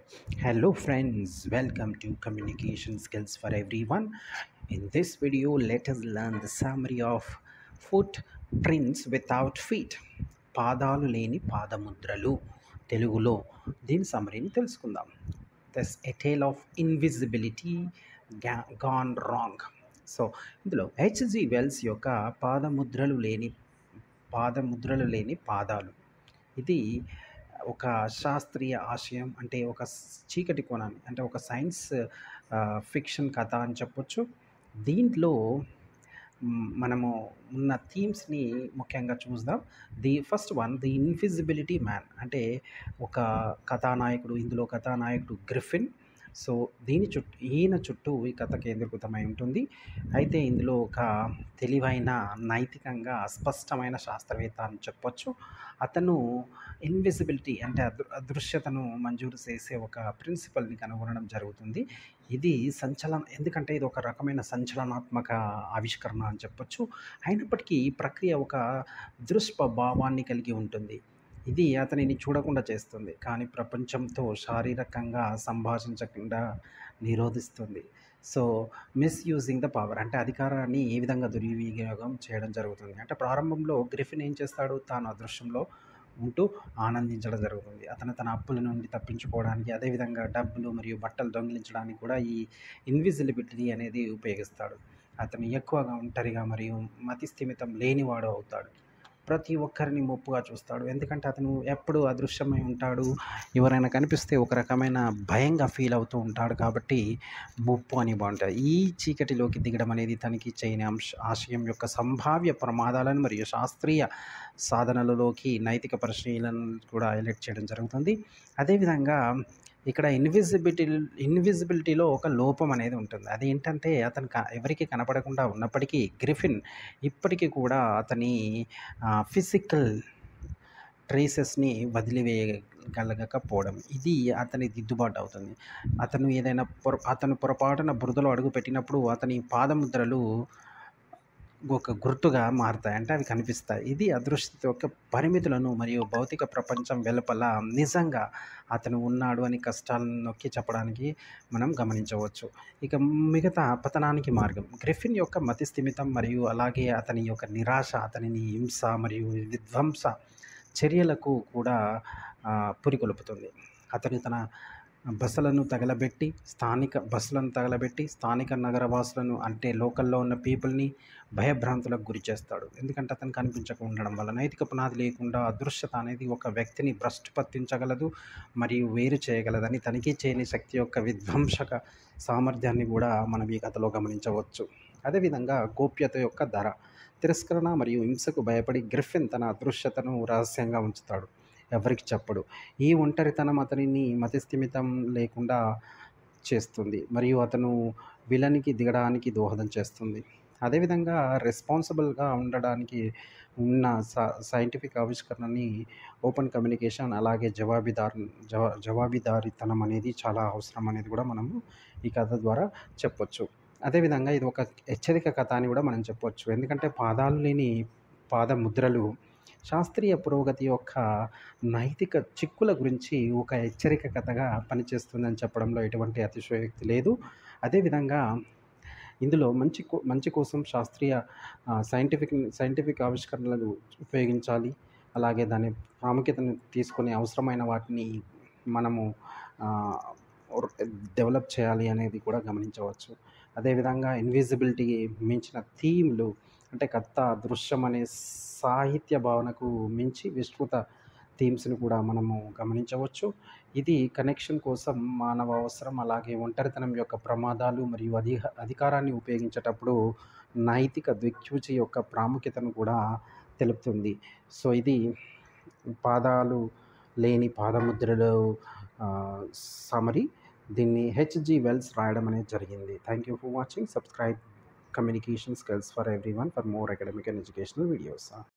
Hello friends, welcome to Communication Skills for Everyone. In this video, let us learn the summary of footprints without feet. పాదాలు లేని పాదముద్రలు తెలుగులో దీని సమ్మరీని తెలుసుకుందాం thus a tale of invisibility gone wrong so ఇందులో H G Wells యొక్క పాదముద్రలు లేని పాదముద్రలు లేని పాదాలు ఇది ఒక శాస్త్రీయ ఆశయం అంటే ఒక చీకటి కోణాన్ని అంటే ఒక సైన్స్ ఫిక్షన్ కథ అని చెప్పొచ్చు దీంట్లో మ్, మనము ఉన్న థీమ్స్ని ముఖ్యంగా చూద్దాం the first one the invisibility man అంటే ఒక కథానాయకుడు ఇందులో కథానాయకుడు గ్రిఫిన్ సో దీని చుట్టూ ఈయన చుట్టూ ఈ కథ కేంద్రీకృతమై ఉంటుంది అయితే ఇందులో ఒక తెలివైన నైతికంగా స్పష్టమైన శాస్త్రవేత్త అని చెప్పొచ్చు అతను ఇన్విజిబిలిటీ అంటే అదృ అదృశ్యతను మంజూరు చేసే ఒక ప్రిన్సిపల్ని కనుగొనడం జరుగుతుంది ఇది సంచలన ఎందుకంటే ఇది ఒక రకమైన సంచలనాత్మక ఆవిష్కరణ అని చెప్పొచ్చు అయినప్పటికీ ఈ ప్రక్రియ ఒక దృష్పభావాన్ని కలిగి ఉంటుంది ఇది అతనిని చూడకుండా చేస్తుంది కానీ ప్రపంచంతో శారీరకంగా సంభాషించకుండా నిరోధిస్తుంది సో మిస్యూజింగ్ ద పవర్ అంటే అధికారాన్ని ఏ విధంగా దుర్వినియోగం చేయడం జరుగుతుంది అంటే ప్రారంభంలో గ్రిఫిన్ ఏం చేస్తాడు తాను అదృశ్యంలో ఉంటూ ఆనందించడం జరుగుతుంది అతను తన అప్పుల నుండి తప్పించుకోవడానికి అదేవిధంగా డబ్బులు మరియు బట్టలు దొంగిలించడానికి కూడా ఈ ఇన్విజిబిలిటీ అనేది ఉపయోగిస్తాడు అతను ఎక్కువగా ఒంటరిగా మరియు మతి స్థిమితం లేనివాడు అవుతాడు ప్రతి ఒక్కరిని ముప్పుగా చూస్తాడు ఎందుకంటే అతను ఎప్పుడు అదృశ్యమై ఉంటాడు ఎవరైనా కనిపిస్తే ఒక రకమైన భయంగా ఫీల్ అవుతూ ఉంటాడు కాబట్టి ముప్పు అని బాగుంటుంది ఈ చీకటిలోకి దిగడం అనేది తనకి చేయని అంశ ఆశయం యొక్క సంభావ్య ప్రమాదాలను మరియు శాస్త్రీయ సాధనలలోకి నైతిక పరిశీలన కూడా హైలైట్ చేయడం జరుగుతుంది అదేవిధంగా ఇక్కడ ఇన్విజిబిలిటీ ఇన్విజిబిలిటీలో ఒక లోపం అనేది ఉంటుంది అది ఏంటంటే అతను క- ఎవరికి కనపడకుండా ఉన్నప్పటికీ గ్రిఫిన్ ఇప్పటికీ కూడా అతని ఫిజికల్ ట్రేసెస్ని వదిలివేయగలగకపోవడం ఇది అతని దిద్దుబాటు అవుతుంది అతను ఏదైనా పొర అతను పొరపాటున బురదలో అడుగు పెట్టినప్పుడు అతని పాదముద్రలు ఒక గుర్తుగా మారుతాయి అంటే అవి కనిపిస్తాయి ఇది అదృష్టత యొక్క పరిమితులను మరియు భౌతిక ప్రపంచం వెలుపల నిజంగా అతను ఉన్నాడు అని కష్టాలను నొక్కి చెప్పడానికి మనం గమనించవచ్చు ఇక మిగతా పతనానికి మార్గం గ్రిఫిన్ యొక్క మతి స్థిమితం మరియు అలాగే అతని యొక్క నిరాశ అతనిని హింస మరియు విధ్వంస చర్యలకు కూడా ఆ, పురికొల్పుతుంది అతను తన బస్సులను తగలబెట్టి స్థానిక బస్సులను తగలబెట్టి స్థానిక నగరవాసులను అంటే లోకల్లో ఉన్న పీపుల్ని భయభ్రాంతులకు గురి చేస్తాడు ఎందుకంటే అతను కనిపించక ఉండడం వల్ల నైతిక పునాది లేకుండా అదృశ్యత అనేది ఒక వ్యక్తిని భ్రష్టు పట్టించగలదు మరియు వేరు చేయగలదని తనిఖీ చేయని శక్తి యొక్క విధ్వంసక సామర్థ్యాన్ని కూడా మనం ఈ కథలో గమనించవచ్చు అదేవిధంగా గోప్యత యొక్క ధర తిరస్కరణ మరియు హింసకు భయపడి గ్రిఫిన్ తన అదృశ్యతను రహస్యంగా ఉంచుతాడు ఎవరికి చెప్పడు ఈ ఒంటరితనం అతనిని మతిస్థిమితం లేకుండా చేస్తుంది మరియు అతను విలనికి దిగడానికి దోహదం చేస్తుంది అదేవిధంగా రెస్పాన్సిబుల్గా ఉండడానికి ఉన్న సైంటిఫిక్ ఆవిష్కరణని ఓపెన్ కమ్యూనికేషన్ అలాగే జవాబుదారు జవా జవాబుదారీతనం అనేది చాలా అవసరం అనేది కూడా మనము ఈ కథ ద్వారా చెప్పొచ్చు అదేవిధంగా ఇది ఒక హెచ్చరిక కథ అని కూడా మనం చెప్పొచ్చు ఎందుకంటే పాదాలు లేని పాదముద్రలు శాస్త్రీయ పురోగతి యొక్క నైతిక చిక్కుల గురించి ఒక హెచ్చరిక కథగా పనిచేస్తుందని చెప్పడంలో ఎటువంటి అతిశయోక్తి లేదు అదేవిధంగా ఇందులో మంచి కో- మంచి కోసం శాస్త్రీయ ఆ, సైంటిఫిక్ సైంటిఫిక్ ఆవిష్కరణలను ఉపయోగించాలి అలాగే దాని ప్రాముఖ్యతను తీసుకొని అవసరమైన వాటిని మనము ఆ, ఒర్- డెవలప్ చేయాలి అనేది కూడా గమనించవచ్చు అదేవిధంగా ఇన్విజిబిలిటీ మించిన థీమ్లు అంటే కథ దృశ్యం అనే సాహిత్య భావనకు మించి విస్తృత థీమ్స్ని కూడా మనము గమనించవచ్చు ఇది కనెక్షన్ కోసం మానవ అవసరం అలాగే ఒంటరితనం యొక్క ప్రమాదాలు మరియు అధిక అధికారాన్ని ఉపయోగించేటప్పుడు నైతిక దిక్సూచి యొక్క ప్రాముఖ్యతను కూడా తెలుపుతుంది సో ఇది పాదాలు లేని పాదముద్రలు సమరి దీన్ని హెచ్జి వెల్స్ రాయడం అనేది జరిగింది thank you for watching subscribe communication skills for everyone for more academic and educational videos